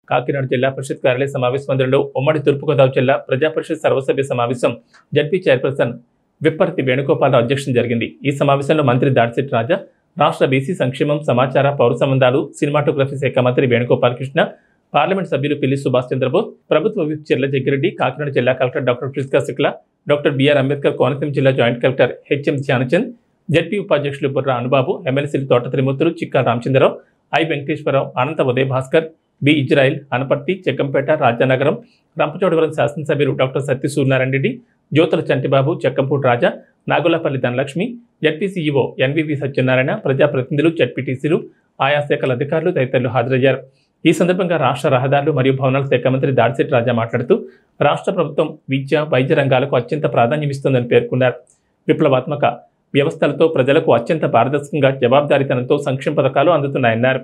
కాకినాడ జిల్లా పరిషత్ కార్యాలయ సమావేశ మందిరంలో ఉమ్మడి తూర్పుగోదావరి జిల్లా ప్రజా పరిషత్ సర్వసభ్య సమావేశం జడ్పీ చైర్పర్సన్ విప్పర్తి వేణుగోపాలరావు అధ్యక్షం జరిగింది ఈ సమావేశంలో మంత్రి దాడిశెట్టి రాజా రాష్ట్ర బీసీ సంక్షేమం సమాచార పౌర సంబంధాలు సినిమాటోగ్రఫీ శాఖ మంత్రి వేణుగోపాల్ కృష్ణ పార్లమెంట్ సభ్యులు పిల్లి సుభాష్ చంద్రబోస్ ప్రభుత్వ విప్ చెర్ల జగ్గిరెడ్డి కాకినాడ జిల్లా collector doctor Priska Shukla doctor BR Ambedkar Konaseema జిల్లా joint collector HM Dhyanchand ZP ఉపాధ్యక్షులు బుర్ర అనుబాబు ఎమ్మెల్సీలు Thota Trimurthulu Chikka Ramachandrarao I Venkateswararao Anantha Uday Bhaskar B Israel Anaparthi Chekkampeta Rajanagaram Rampachodavaram శాసనసభ్యులు doctor Satya Suryanarayana Reddy Jyothula Chantibabu Chekkampudi Raja Nagulapalli Dhanalakshmi ZP CEO NVV Satyanarayana ప్రజాప్రతినిధులు జడ్పీటీసీలు ఆయా శాఖల అధికారులు తదితరులు హాజరయ్యారు ఈ సందర్భంగా రాష్ట్ర రహదారులు మరియు భవనాల శాఖ మంత్రి దాడిశెట్టి రాజా మాట్లాడుతూ రాష్ట్ర ప్రభుత్వం విద్య వైద్య రంగాలకు అత్యంత ప్రాధాన్యమిస్తోందని పేర్కొన్నారు విప్లవాత్మక వ్యవస్థలతో ప్రజలకు అత్యంత పారదర్శకంగా జవాబుదారీతనంతో సంక్షేమ పథకాలు అందుతున్నాయన్నారు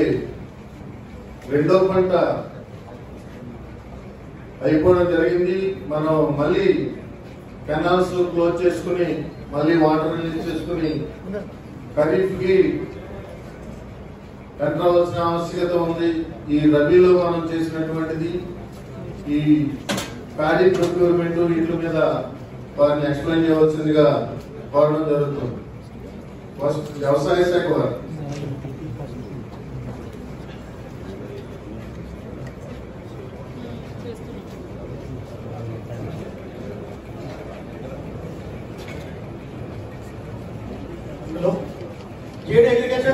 రెండో పంట అయిపోవడం జరిగింది మనం మళ్ళీ కెనాల్స్ క్లోజ్ చేసుకుని మళ్ళీ వాటర్ రిలీజ్ చేసుకుని ఖరీఫ్ కి ఎంటర్ అవ్వాల్సిన ఆవశ్యకత ఉంది ఈ రబీలో మనం చేసినటువంటిది ఈ ప్యాడీ ప్రొక్యూర్మెంట్ వీటి మీద వారిని ఎక్స్ప్లెయిన్ చేయవలసిందిగా కోరడం జరుగుతుంది ఫస్ట్ వ్యవసాయ శాఖ వారు hello JD agriculture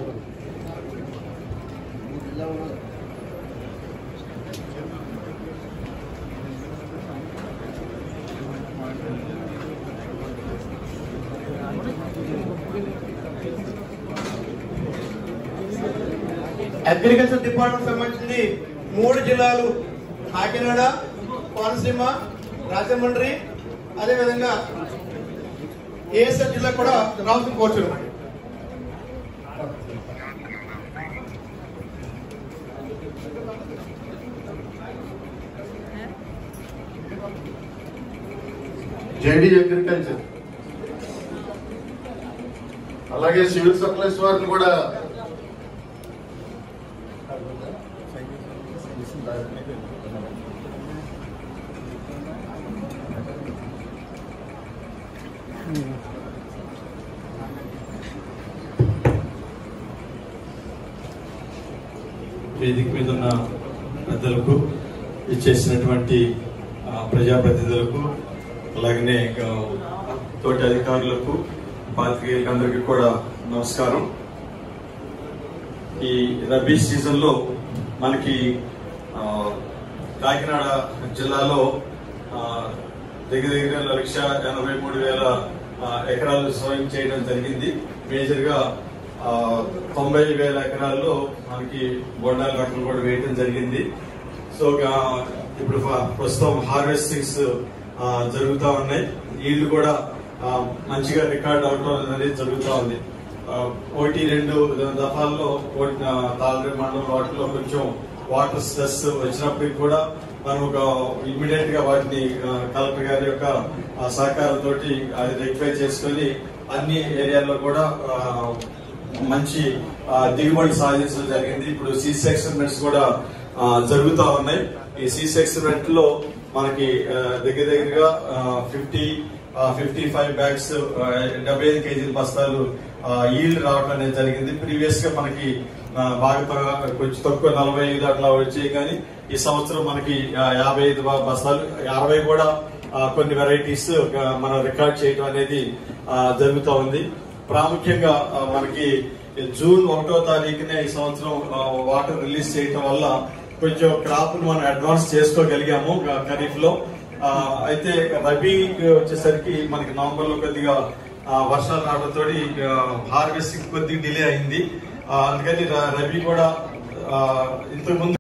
agriculture department సంబంధించింది మూడు జిల్లాలు కాకినాడ కోనసీమ రాజమండ్రి అదేవిధంగా ఏఎస్ఆర్ జిల్లా కూడా రావాల్సిన కోరుచున్నాం జేడీ అగ్రికల్చర్ అలాగే సివిల్ సప్లైస్ వారిని కూడా వేదిక మీద ఉన్న పెద్దలకు ఇచ్చేసినటువంటి ఆ, ప్రజాప్రతినిధులకు అలాగనే ఆ, తోటి అధికారులకు పాత్రికేయులందరికీ కూడా నమస్కారం ఈ రబీ సీజన్ లో మనకి ఆ, కాకినాడ జిల్లాలో ఆ, దగ్గర దగ్గర లక్ష ఎనభై మూడు వేల ఆ, ఎకరాలు స్వయం చేయడం జరిగింది మేజర్ గా ఆ, తొంభై వేల ఎకరాల్లో మనకి బొండాల రకం కూడా వేయడం జరిగింది సో ఆ, ఇప్పుడు ఫ- ప్రస్తుతం హార్వెస్టింగ్స్ జరుగుతూ ఉన్నాయి నీళ్లు కూడా ఆ, మంచిగా రికార్డ్ అవటం అనేది జరుగుతూ ఉంది ఆ, ఒకటి రెండు దఫాల్లో ఒకటి, ఆ, తాళరేడు మండలం వాటిలో కొంచెం వాటర్ స్ట్రెస్ వచ్చినప్పటికీ కూడా మనం ఒక ఇమ్మీడియట్ గా వాటిని ఆ, కలెక్టర్ గారి యొక్క ఆ, సహకారంతో అది రెక్టిఫై చేసుకొని అన్ని ఏరియాల్లో కూడా ఆ, మంచి ఆ, దిగుబడి సాధించడం జరిగింది ఇప్పుడు సీస్ ఎక్స్పెరిమెంట్స్ కూడా ఆ, జరుగుతా ఉన్నాయి ఈ సీస్ ఎక్స్పెరిమెంట్ లో మనకి ఆ, దగ్గర దగ్గరగా ఫిఫ్టీ ఫిఫ్టీ ఫైవ్ బ్యాగ్స్ డెబ్బై ఐదు కేజీల బస్తాలు ఈల్డ్ రావడం అనేది జరిగింది ప్రీవియస్ గా మనకి ఆ, బాగా త- కొంచెం తక్కువ నలభై ఐదు అట్లా వచ్చాయి కానీ ఈ సంవత్సరం మనకి ఆ, యాభై ఐదు బ- బస్తాలు అరవై కూడా ఆ, కొన్ని వెరైటీస్ మనం రికార్డ్ చేయడం అనేది ఆ, జరుగుతూ ఉంది ప్రాముఖ్యంగా ఆ, మనకి జూన్ ఒకటో తారీఖునే ఈ సంవత్సరం ఆ, వాటర్ రిలీజ్ చేయటం వల్ల కొంచెం క్రాప్ ను మనం అడ్వాన్స్ చేసుకోగలిగాము గా- ఖరీఫ్ లో ఆ, అయితే రబీ వచ్చేసరికి మనకి నవంబర్ లో కొద్దిగా ఆ, వర్షాలు రావడంతో హార్వెస్టింగ్ కొద్దిగా డిలే అయింది ఆ, అందుకని ర- రబీ కూడా ఇంతకు ముందు